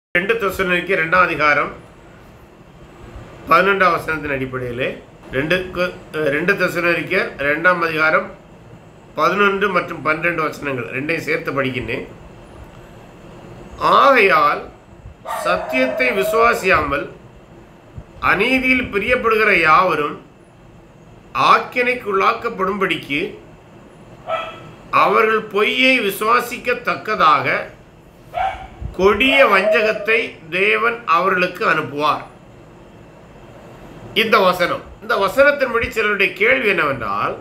ரெண்டு தெசலோனிக்கு ரெண்டாம் அதிகாரம் பதினெண்டாம் வசனத்தின் அடிப்படையில் ரெண்டுக்கு அஹ், ரெண்டு தெசலோனிக்க ரெண்டாம் அதிகாரம் பதினொன்று மற்றும் பன்னிரெண்டு வசனங்கள் ரெண்டையும் சேர்த்து படிக்கின்றேன் ஆகையால் சத்தியத்தை விசுவாசியாமல் அநீதியில் பிரியப்படுகிற யாவரும் ஆக்கினைக்குள்ளாக்கப்படும்படிக்கு அவர்கள் பொய்யை விசுவாசிக்கத்தக்கதாக கொடிய வஞ்சகத்தை தேவன் அவர்களுக்கு அனுப்புவார் இந்த வசனம் இந்த வசனத்தின்படி சிலருடைய கேள்வி என்னவென்றால்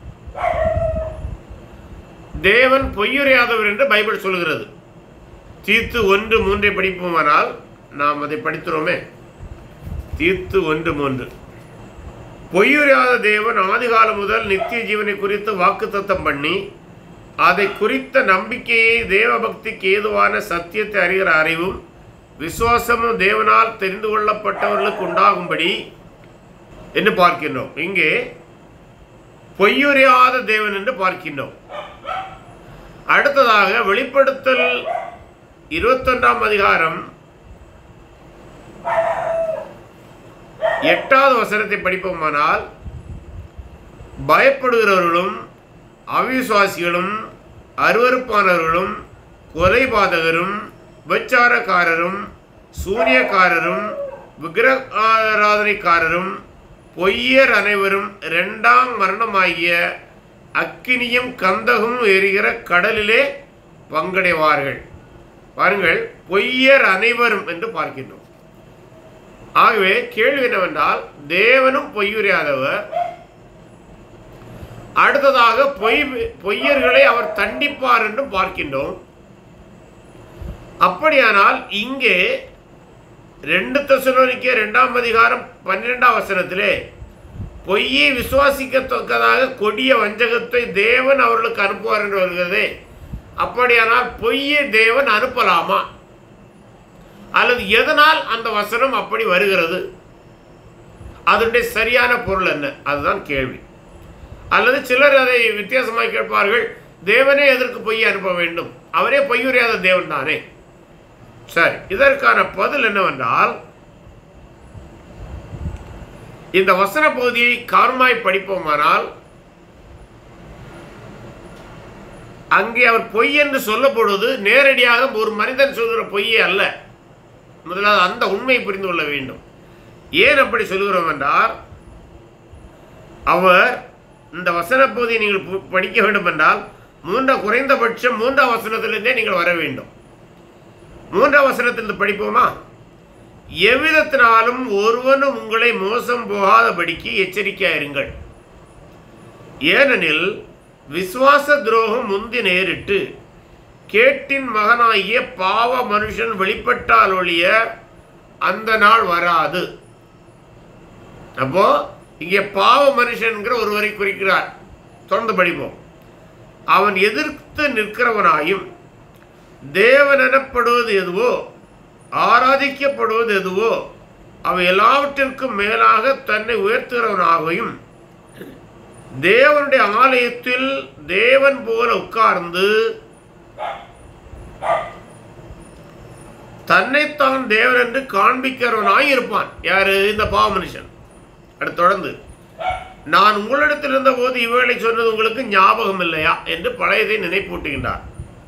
தேவன் பொய்யுரையாதவர் என்று பைபிள் சொல்கிறது தீர்த்து ஒன்று மூன்றை படிப்போமானால் நாம் அதை படிக்கிறோமே தீர்த்து ஒன்று மூன்று பொய்யுரையாத தேவன் ஆதிகாலம் முதல் நித்திய ஜீவனை குறித்து வாக்குத்தத்தம் பண்ணி அதை குறித்த நம்பிக்கையை தேவபக்திக்கு ஏதுவான சத்தியத்தை அறிகிற அறிவும் விசுவாசமும் தேவனால் தெரிந்து கொள்ளப்பட்டவர்களுக்கு உண்டாகும்படி என்று பார்க்கின்றோம் இங்கே பொய்யுரையாத தேவன் என்று பார்க்கின்றோம் அடுத்ததாக வெளிப்படுத்தல் இருபத்தொன்றாம் அதிகாரம் எட்டாவது வசனத்தை படிப்போமானால் பயப்படுகிறவர்களும் அவிசுவாசிகளும் அருவருப்பானவர்களும் கொலைபாதகரும் விபச்சாரக்காரரும் சூனியக்காரரும் விக்கிரகாராதனைக்காரரும் பொய்யர் அனைவரும் இரண்டாம் மரணமாகிய அக்கினியும் கந்தகமும் எரிகிற கடலிலே பங்கடைவார்கள் பாருங்கள் பொய்யர் அனைவரும் என்று பார்க்கின்றோம் ஆகவே கேள்வி என்னவென்றால் தேவனும் பொய்யுரையாதவர் அடுத்ததாக பொய் பொய்யர்களை அவர் தண்டிப்பார் என்று பார்க்கின்றோம் அப்படியானால் இங்கே ரெண்டு தசுலோனிக்க இரண்டாம் அதிகாரம் பன்னிரெண்டாம் வசனத்திலே பொய்யை விசுவாசிக்கத்தக்கதாக கொடிய வஞ்சகத்தை தேவன் அவர்களுக்கு அனுப்புவார் என்று வருகிறதே அப்படியானால் பொய்யை தேவன் அனுப்பலாமா அல்லது எதனால் அந்த வசனம் அப்படி வருகிறது அதனுடைய சரியான பொருள் என்ன அதுதான் கேள்வி அல்லது சிலர் அதை வித்தியாசமாக கேட்பார்கள் தேவனே எதற்கு பொய் அனுப்ப வேண்டும் அவரே பொய்யுரையாத தேவன் தானே சரி இதற்கான பதில் என்னவென்றால் இந்த வசன பகுதியை காரணமாய் படிப்போமானால் அங்கே அவர் பொய் என்று சொல்லப்படுவது நேரடியாக ஒரு மனிதன் சொல்கிற பொய்யே அல்ல முதலாவது அந்த உண்மையை புரிந்து கொள்ள வேண்டும் ஏன் அப்படி சொல்கிறோம் என்றால் அவர் இந்த வசன பகுதியை நீங்கள் பு- படிக்க வேண்டும் என்றால் மூன்றாம் குறைந்தபட்சம் மூன்றாம் வசனத்திலிருந்தே நீங்கள் வர வேண்டும் மூன்றாம் வசனத்திலிருந்து படிப்போமா எவ்விதத்தினாலும் ஒருவனும் உங்களை மோசம் போகாதபடிக்கு எச்சரிக்கையாயிருங்கள் ஏனெனில் விசுவாச துரோகம் முந்தி நேரிட்டு கேட்டின் மகனாகிய பாவ மனுஷன் வெளிப்பட்டால் ஒழிய அந்த நாள் வராது அப்போ இங்கே பாவ மனுஷன்கிற ஒருவரை குறிக்கிறார் தொடர்ந்து படிப்போம் அவன் எதிர்த்து நிற்கிறவனாயும் தேவன் எனப்படுவது எதுவோ ஆராதிக்கப்படுவது எதுவோ அவை எல்லாவற்றிற்கும் மேலாக தன்னை உயர்த்துகிறவனாகவும் தேவனுடைய ஆலயத்தில் தேவன் போல உட்கார்ந்து தன்னைத்தான் தேவன் என்று காண்பிக்கிறவனாய் இருப்பான் யாரு இந்த பாவ மனுஷன் அடுத்து தொடர்ந்து நான் உங்களிடத்தில் இருந்த போது இவைகளை சொன்னது உங்களுக்கு ஞாபகம் இல்லையா என்று பழையதை நினைப்பூட்டுகின்றார்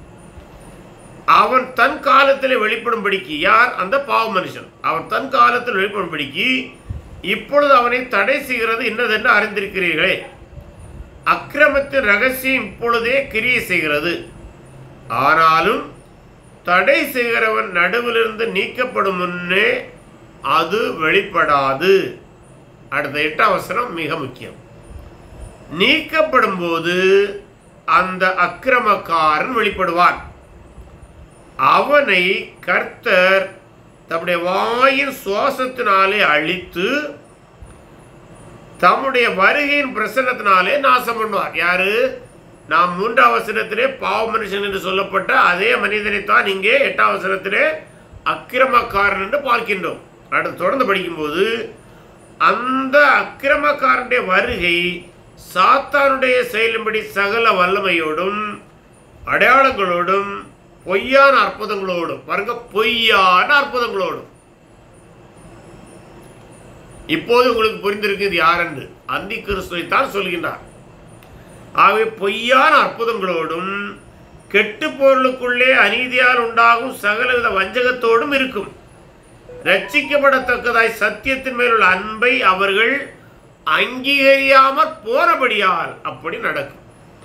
அவன் தன் காலத்தில் வெளிப்படும்படிக்கு யார் அந்த பாவ மனுஷன் அவன் தன் காலத்தில் வெளிப்படும்படிக்கு இப்பொழுது அவனை தடை செய்கிறது இன்னதென்று அறிந்திருக்கிறீர்களே அக்கிரமத்தின் ரகசியம் இப்பொழுதே கிரியை செய்கிறது ஆனாலும் தடை செய்கிறவன் நடுவிலிருந்து நீக்கப்படும் முன்னே அது வெளிப்படாது அடுத்த எட்டாம் அவசரம் மிக முக்கியம் நீக்கப்படும் போது அந்த அக்கிரமக்காரன் வெளிப்படுவான் அவனை கர்த்தர் தம்முடைய வாயின் சுவாசத்தினாலே அழித்து தம்முடைய வருகையின் பிரசன்னத்தினாலே நாசம் பண்ணுவார் யாரு நாம் மூன்றாம் வசனத்திலே பாவ மனுஷன் என்று சொல்லப்பட்ட அதே மனிதனைத்தான் இங்கே எட்டாம் வசனத்திலே அக்கிரமக்காரன் என்று பார்க்கின்றோம் அடுத்து தொடர்ந்து படிக்கும்போது அந்த அக்கிரமக்காரனுடைய வருகை சாத்தானுடைய செயலின்படி சகல வல்லமையோடும் அடையாளங்களோடும் பொய்யான அற்புதங்களோடும் பாருங்க பொய்யான அற்புதங்களோடும் இப்போது உங்களுக்கு புரிந்திருக்கு இது யாரென்று அந்தி கிறிஸ்துவை தான் சொல்கின்றார் ஆகவே பொய்யான அற்புதங்களோடும் கெட்டு பொருளுக்குள்ளே அநீதியால் உண்டாகும் சகலவித வஞ்சகத்தோடும் இருக்கும் ரட்சிக்கப்படத்தக்கதாய் சத்தியத்தின் மேலுள்ள அன்பை அவர்கள் அங்கீகரியாமற் போனபடியால் அப்படி நடக்கும்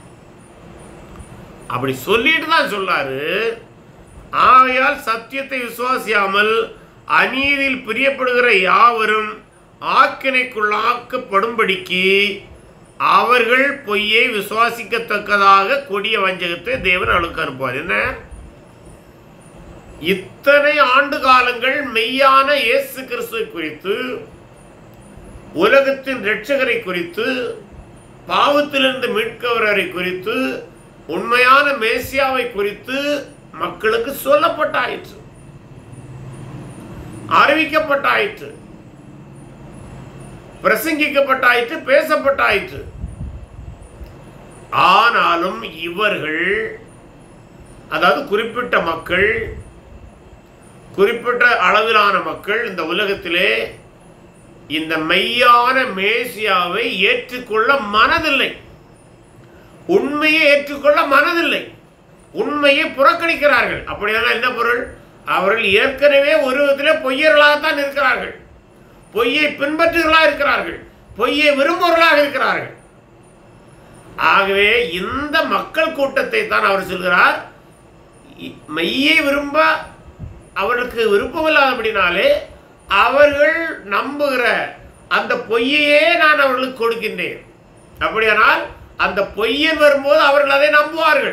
அப்படி சொல்லிட்டு தான் சொல்லாரு ஆகையால் சத்தியத்தை விசுவாசியாமல் அநீதியில் பிரியப்படுகிற யாவரும் ஆக்கினைக்குள்ளாக்கப்படும்படிக்கு அவர்கள் பொய்யை விசுவாசிக்கத்தக்கதாக கொடிய வஞ்சகத்தை தேவன் அவளுக்கு அனுப்புவார் என்ன இத்தனை ஆண்டு காலங்கள் மெய்யான இயேசு கிறிஸ்துவை குறித்து உலகத்தின் இரட்சகரை குறித்து பாவத்திலிருந்து மீட்கவரை குறித்து உண்மையான மேசியாவை குறித்து மக்களுக்கு சொல்லப்பட்டாயிற்று அறிவிக்கப்பட்டாயிற்று பிரசங்கிக்கப்பட்டாயிற்று பேசப்பட்டாயிற்று ஆனாலும் இவர்கள் அதாவது குறிப்பிட்ட மக்கள் குறிப்பிட்ட அளவிலான மக்கள் இந்த உலகத்திலே இந்த மெய்யான மேசியாவை ஏற்றுக்கொள்ள மனதில்லை உண்மையை ஏற்றுக்கொள்ள மனதில்லை உண்மையை புறக்கணிக்கிறார்கள் அப்படியானால் என்ன பொருள் அவர்கள் ஏற்கனவே ஒரு விதத்திலே பொய்யர்களாகத்தான் இருக்கிறார்கள் பொய்யை பின்பற்றுகளாக இருக்கிறார்கள் பொய்யை விரும்புவர்களாக இருக்கிறார்கள் ஆகவே இந்த மக்கள் கூட்டத்தை தான் அவர் சொல்கிறார் இ- மெய்யை விரும்ப அவர்களுக்கு விருப்பமில்லாதபடினாலே அவர்கள் நம்புகிற அந்த பொய்யையே நான் அவர்களுக்கு கொடுக்கின்றேன் அப்படியானால் அந்த பொய்யன் வரும்போது அவர்கள் அதை நம்புவார்கள்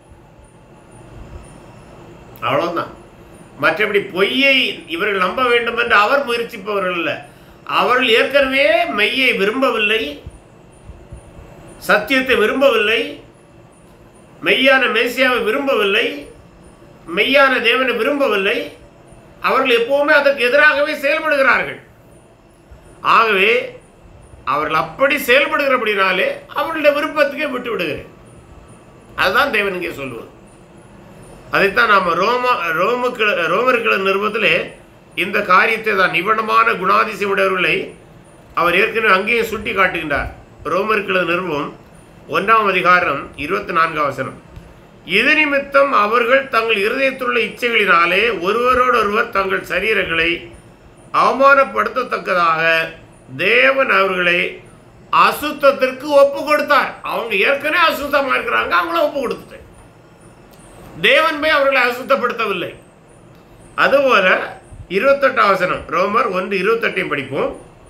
அவ்வளவுதான் மற்றபடி பொய்யை இவர்கள் நம்ப வேண்டும் என்று அவர் முயற்சிப்பவர்கள் அல்ல அவர்கள் ஏற்கனவே மெய்யை விரும்பவில்லை சத்தியத்தை விரும்பவில்லை மெய்யான மேசியாவை விரும்பவில்லை மெய்யான தேவனை விரும்பவில்லை அவர்கள் எப்பவுமே அதற்கு எதிராகவே செயல்படுகிறார்கள் ஆகவே அவர்கள் அப்படி செயல்படுகிறபடினாலே அவர்களுடைய விருப்பத்துக்கே விட்டு விடுகிறேன் அதுதான் தேவன் இங்கே சொல்லுவது அதைத்தான் நாம் ரோம ரோமுக்கு ரோமர்கள நிருபத்திலே இந்த காரியத்தை தான் நிபுணமான குணாதிசய உடையவர்களை அவர் ஏற்கனவே அங்கேயும் சுட்டி காட்டுகின்றார் ரோமர்கள நிறுவம் ஒன்றாம் அதிகாரம் இருபத்தி நான்காம் வசனம் இது நிமித்தம் அவர்கள் தங்கள் இருதயத்திலுள்ள இச்சைகளினாலே ஒருவரோடொருவர் தங்கள் சரீரங்களை அவமானப்படுத்தத்தக்கதாக தேவன் அவர்களை அசுத்தத்திற்கு ஒப்பு கொடுத்தார் அவங்க ஏற்கனவே அசுத்தமா இருக்கிறாங்க அவங்கள ஒப்பு கொடுத்துட்டேன் தேவன் போய் அவர்களை அசுத்தப்படுத்தவில்லை அதுபோல இருபத்தெட்டாம் வசனம் ரோமர் ஒன்று இருபத்தெட்டையும் படிப்போம்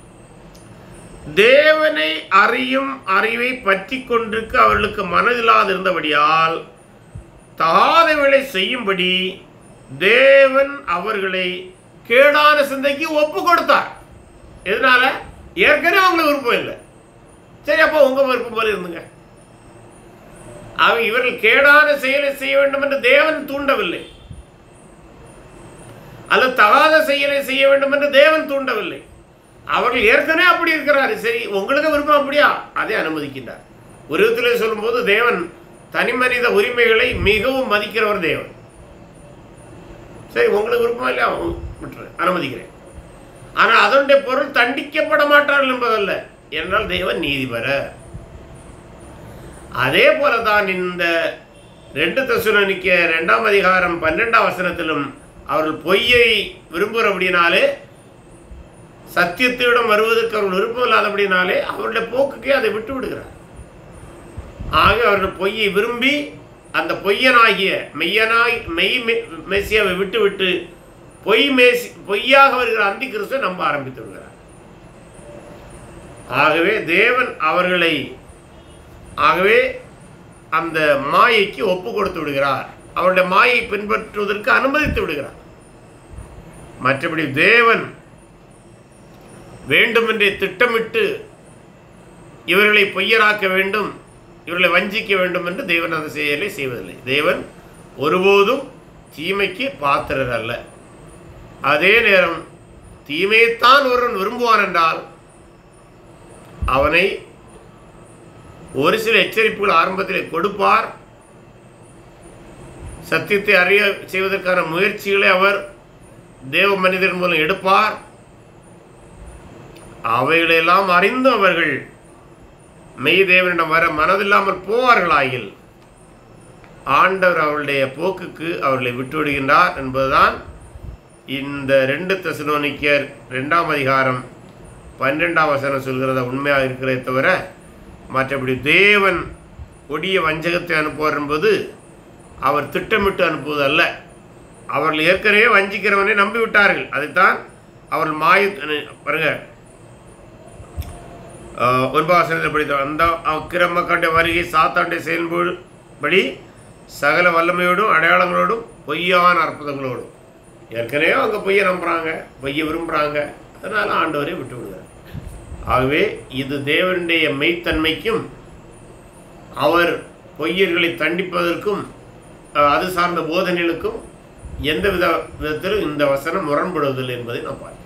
தேவனை அறியும் அறிவை பற்றி கொண்டிருக்க அவர்களுக்கு மனதில்லாதிருந்தபடியால் தகாதவைகளை செய்யும்படி தேவன் அவர்களை கேடான சிந்தைக்கு ஒப்பு கொடுத்தார் எதனால ஏற்கனவே அவங்களுக்கு விருப்பம் இல்லை சரி அப்போ உங்க விருப்பம் போல இருந்துங்க ஆக இவர்கள் கேடான செயலை செய்ய வேண்டும் என்று தேவன் தூண்டவில்லை அல்லது தகாத செயலை செய்ய வேண்டும் என்று தேவன் தூண்டவில்லை அவர்கள் ஏற்கனவே அப்படி இருக்கிறார் சரி உங்களுக்கு விருப்பம் அப்படியா அதை அனுமதிக்கின்றார் ஒரு விதத்தில் சொல்லும்போது தேவன் தனி மனித உரிமைகளை மிகவும் மதிக்கிறவர் தேவன் சரி உங்களுக்கு விருப்பம் இல்லையா விட்டுரு அனுமதிக்கிறேன் ஆனால் அதனுடைய பொருள் தண்டிக்கப்பட மாட்டார்கள் என்பதல்ல என்றால் தேவன் நீதிபர அதே போலதான் இந்த ரெண்டு தசுரனிக்க ரெண்டாம் அதிகாரம் பன்னெண்டாம் வசனத்திலும் அவர்கள் பொய்யை விரும்புகிறபடினாலே சத்தியத்திடம் வருவதற்கு அவர்கள் விருப்பம் இல்லாதபடினாலே அவருடைய போக்குக்கே அதை விட்டு விடுகிறார் ஆக அவர்கள் பொய்யை விரும்பி அந்த பொய்யனாகிய மெய்யனாய் மெய் மெ- மெஸ்ஸியாவை விட்டுவிட்டு பொய் மேசி பொய்யாக வருகிற அந்தி கிறிஸ்துவை நம்ப ஆரம்பித்து விடுகிறார் ஆகவே தேவன் அவர்களை ஆகவே அந்த மாயைக்கு ஒப்பு கொடுத்து விடுகிறார் அவருடைய மாயை பின்பற்றுவதற்கு அனுமதித்து விடுகிறார் மற்றபடி தேவன் வேண்டுமென்றே திட்டமிட்டு இவர்களை பொய்யராக்க வேண்டும் இவர்களை வஞ்சிக்க வேண்டும் என்று தேவன் அந்த செயலை செய்வதில்லை தேவன் ஒருபோதும் தீமைக்கு பாத்திரர் அல்ல அதே நேரம் தீமையைத்தான் ஒருவன் விரும்புவான் என்றால் அவனை ஒரு சில எச்சரிப்புகள் ஆரம்பத்தில் கொடுப்பார் சத்தியத்தை அறிய செய்வதற்கான முயற்சிகளை அவர் தேவ மனிதன் மூலம் எடுப்பார் அவைகளெல்லாம் அறிந்து அவர்கள் மெய் தேவனிடம் வர மனதில்லாமல் போவார்களாயில் ஆண்டவர் அவருடைய போக்குக்கு அவர்களை விட்டுவிடுகின்றார் என்பதுதான் இந்த ரெண்டு தெசலோனிக்கர் ரெண்டாம் அதிகாரம் பன்னிரெண்டாம் வசனம் சொல்கிறத உண்மையாக இருக்கிறதே தவிர மற்றபடி தேவன் கொடிய வஞ்சகத்தை அனுப்புவார் என்பது அவர் திட்டமிட்டு அனுப்புவது அல்ல அவர்கள் ஏற்கனவே வஞ்சிக்கிறவனை நம்பி விட்டார்கள் அதைத்தான் அவர்கள் மாய பாருங்க ஆஹ், ஒன்பதாசனத்தில் படித்த அந்த அக்கிரம கண்ட வருகை சாத்தாண்டை செயல்படி சகல வல்லமையோடும் அடையாளங்களோடும் பொய்யான அற்புதங்களோடும் ஏற்கனவே அவங்க பொய்யை நம்புகிறாங்க பொய்யை விரும்புகிறாங்க அதனால் ஆண்டவரை விட்டு விடுகிறார் ஆகவே இது தேவனுடைய மெய்த்தன்மைக்கும் அவர் பொய்யர்களை தண்டிப்பதற்கும் அஹ், அது சார்ந்த போதனைகளுக்கும் எந்த வித விதத்திலும் இந்த வசனம் முரண்படுவதில்லை என்பதை நான் பார்க்கிறேன்